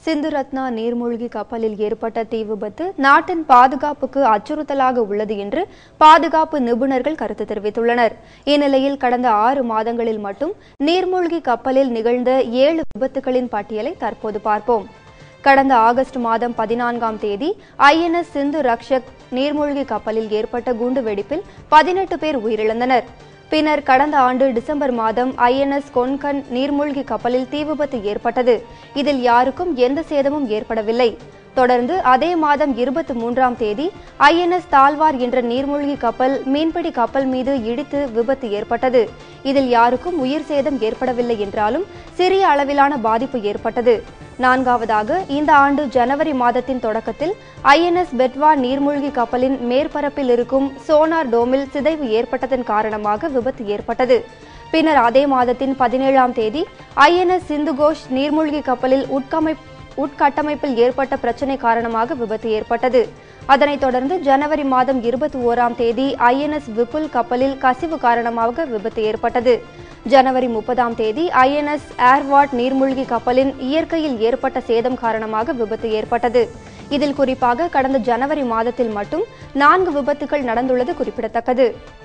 சிந்து ரத்னா நீர்மூழ்கி கப்பலில் ஏற்பட்ட தீ விபத்து நாட்டின் பாதுகாப்புக்கு அச்சுறுத்தலாக உள்ளது என்று பாதுகாப்பு நிபுணர்கள் கருத்து தெரிவித்துள்ளனர் இந்நிலையில் கடந்த ஆறு மாதங்களில் மட்டும் நீர்மூழ்கி கப்பலில் நிகழ்ந்த ஏழு விபத்துகளின் பட்டியலை தற்போது பார்ப்போம் கடந்த ஆகஸ்ட் மாதம் பதினான்காம் தேதி ஐஎன்எஸ் சிந்து ரக்ஷக் நீர்மூழ்கி கப்பலில் ஏற்பட்ட குண்டு வெடிப்பில் பதினெட்டு பேர் உயிரிழந்தனர் பின்னர் கடந்த ஆண்டு டிசம்பர் மாதம் ஐஎன்எஸ் கொன்கன் நீர்மூழ்கி கப்பலில் தீ விபத்து ஏற்பட்டது இதில் யாருக்கும் எந்த சேதமும் ஏற்படவில்லை தொடர்ந்து அதே மாதம் இருபத்தி மூன்றாம் தேதி ஐஎன்எஸ் தால்வார் என்ற நீர்மூழ்கி கப்பல் மீன்பிடி கப்பல் மீது இடித்து விபத்து ஏற்பட்டது இதில் யாருக்கும் உயிர் சேதம் ஏற்படவில்லை என்றாலும் சிறிய அளவிலான பாதிப்பு ஏற்பட்டது நான்காவதாக இந்த ஆண்டு ஜனவரி மாதத்தின் தொடக்கத்தில் ஐஎன்எஸ் பெட்வா நீர்மூழ்கி கப்பலின் மேற்பரப்பில் இருக்கும் சோனார் டோமில் சிதைவு ஏற்பட்டதன் காரணமாக விபத்து ஏற்பட்டது பின்னர் அதே மாதத்தின் பதினேழாம் தேதி ஐஎன்எஸ் சிந்துகோஷ் நீர்மூழ்கி கப்பலில் உட்கமை உட்கட்டமைப்பில் ஏற்பட்ட பிரச்சினை காரணமாக விபத்து ஏற்பட்டது அதனைத் தொடர்ந்து ஜனவரி மாதம் இருபத்தி ஓராம் தேதி ஐஎன்எஸ் விபுல் கப்பலில் கசிவு காரணமாக விபத்து ஏற்பட்டது ஜனவரி முப்பதாம் தேதி ஐஎன்எஸ் ஏர்வாட் நீர்மூழ்கி கப்பலின் இயற்கையில் ஏற்பட்ட சேதம் காரணமாக விபத்து ஏற்பட்டது இதில் குறிப்பாக கடந்த ஜனவரி மாதத்தில் மட்டும் நான்கு விபத்துகள் நடந்துள்ளது குறிப்பிடத்தக்கது